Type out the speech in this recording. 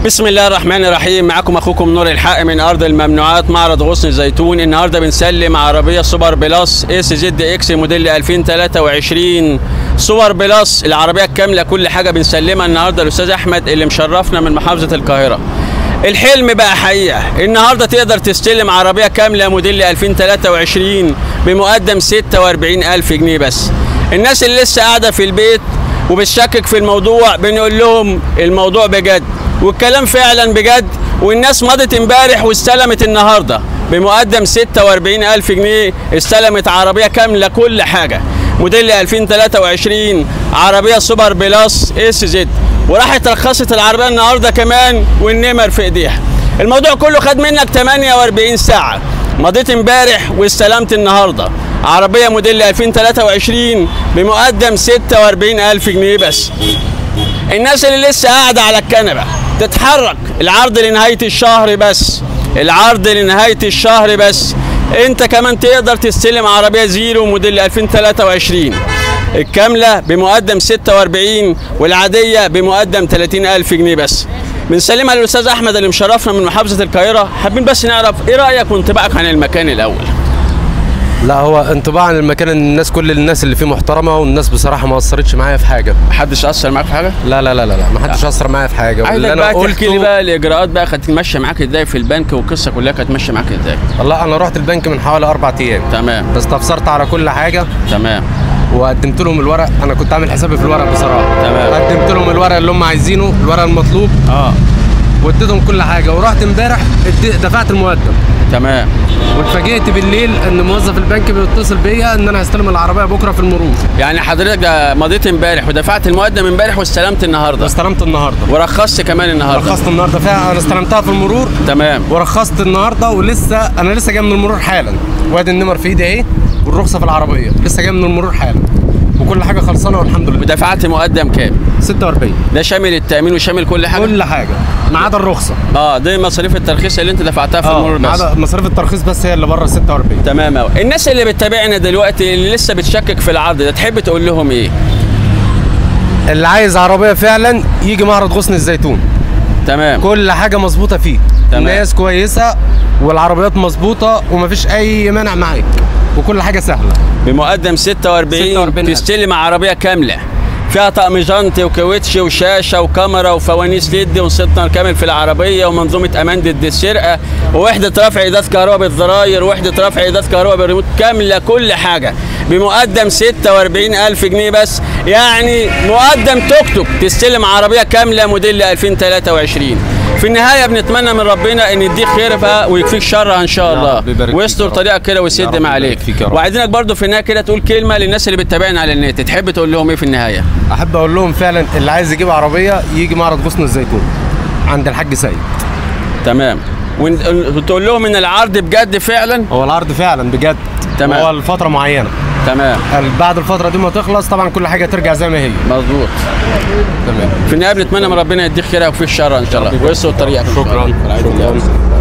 بسم الله الرحمن الرحيم معكم اخوكم نور الحق من ارض الممنوعات معرض غصن الزيتون النهارده بنسلم عربيه سوبر بلس اس زد اكس موديل 2023 سوبر بلس العربيه الكامله كل حاجه بنسلمها النهارده الاستاذ احمد اللي مشرفنا من محافظه القاهره الحلم بقى حقيقه النهارده تقدر تستلم عربيه كامله موديل 2023 بمقدم 46000 جنيه بس الناس اللي لسه قاعده في البيت وبتشكك في الموضوع بنقول لهم الموضوع بجد والكلام فعلا بجد والناس مضت امبارح واستلمت النهارده بمقدم 46000 جنيه استلمت عربيه كامله كل حاجه موديل 2023 عربيه سوبر بلس اس زد وراحت رخصت العربيه النهارده كمان والنمر في ايديها الموضوع كله خد منك 48 ساعه مضيت امبارح واستلمت النهارده عربيه موديل 2023 بمقدم 46000 جنيه بس الناس اللي لسه قاعده على الكنبه تتحرك العرض لنهايه الشهر بس العرض لنهايه الشهر بس انت كمان تقدر تستلم عربيه زيرو موديل 2023 الكامله بمقدم 46 والعاديه بمقدم 30000 جنيه بس بنسلمها للاستاذ احمد اللي مشرفنا من محافظه القاهره حابين بس نعرف ايه رايك وانطباعك عن المكان الاول لا هو انطباع عن المكان ان الناس كل الناس اللي فيه محترمه والناس بصراحه ما اثرتش معايا في حاجه محدش اثر معاك في حاجه لا لا لا لا, لا ما حدش اثر معايا في حاجه عايزك بقى تحكي لي بقى الاجراءات بقى كانت ماشيه معاك ازاي في البنك والقصه كلها كانت ماشيه معاك ازاي والله انا رحت البنك من حوالي اربع ايام تمام استفسرت على كل حاجه تمام وقدمت لهم الورق انا كنت عامل حسابي في الورق بصراحه تمام. قدمت لهم الورق اللي هم عايزينه الورق المطلوب اه واديتهم كل حاجه ورحت امبارح ادي- دفعت المقدم تمام واتفاجئت بالليل ان موظف البنك بيتصل بيا ان انا هستلم العربيه بكره في المرور يعني حضرتك ده مضيت امبارح ودفعت المقدم امبارح واستلمت النهارده استلمت النهارده ورخصت كمان النهارده رخصت النهارده فيها انا استلمتها في المرور تمام ورخصت النهارده ولسه انا لسه جاي من المرور حالا وادي النمر في ايدي اهي والرخصه في العربيه لسه جاي من المرور حالا وكل حاجه خلصانه والحمد لله ودفعت مقدم كام 46 ده شامل التامين وشامل كل حاجه كل حاجه ما عدا الرخصه اه دي مصاريف الترخيص اللي انت دفعتها في المرور ما بس عدا مصاريف الترخيص بس هي اللي بره 46 تمام قوي الناس اللي بتتابعنا دلوقتي اللي لسه بتشكك في العرض ده تحب تقول لهم ايه اللي عايز عربيه فعلا يجي معرض غصن الزيتون تمام كل حاجه مظبوطه فيه تمام. الناس كويسه والعربيات مظبوطه ومفيش اي مانع معاك وكل حاجه سهله بمقدم 46 46 ألف. تستلم عربيه كامله فيها طقم جنطي وكاوتش وشاشه وكاميرا وفوانيس ليد وسنتر كامل في العربيه ومنظومه امان ضد السرقه ووحده رفع ايدات كهرباء بالزراير ووحده رفع ايدات كهرباء بالريموت كامله كل حاجه بمقدم 46000 جنيه بس يعني مقدم توك توك تستلم عربيه كامله موديل 2023 في النهايه بنتمنى من ربنا ان يديك خيرها ويكفيك شرها ان شاء يا الله رب يبارك فيك ويستر يا رب. طريقك كده يا ويسد رب ما يبارك عليك فيك يا رب. وعايزينك برضو في النهايه كده تقول كلمه للناس اللي بتتابعنا على النت تحب تقول لهم ايه في النهايه احب اقول لهم فعلا اللي عايز يجيب عربيه يجي معرض غصن الزيتون عند الحاج سيد تمام وتقول لهم ان العرض بجد فعلا هو العرض فعلا بجد تمام. هو لفتره معينه تمام بعد الفتره دي ما تخلص طبعا كل حاجه ترجع زي ما هي مظبوط تمام في النهايه بنتمنى من ربنا يديك خيرها وفيك شرها ان شاء الله ويسر طريقك إن شاء شكرا الله. شكرا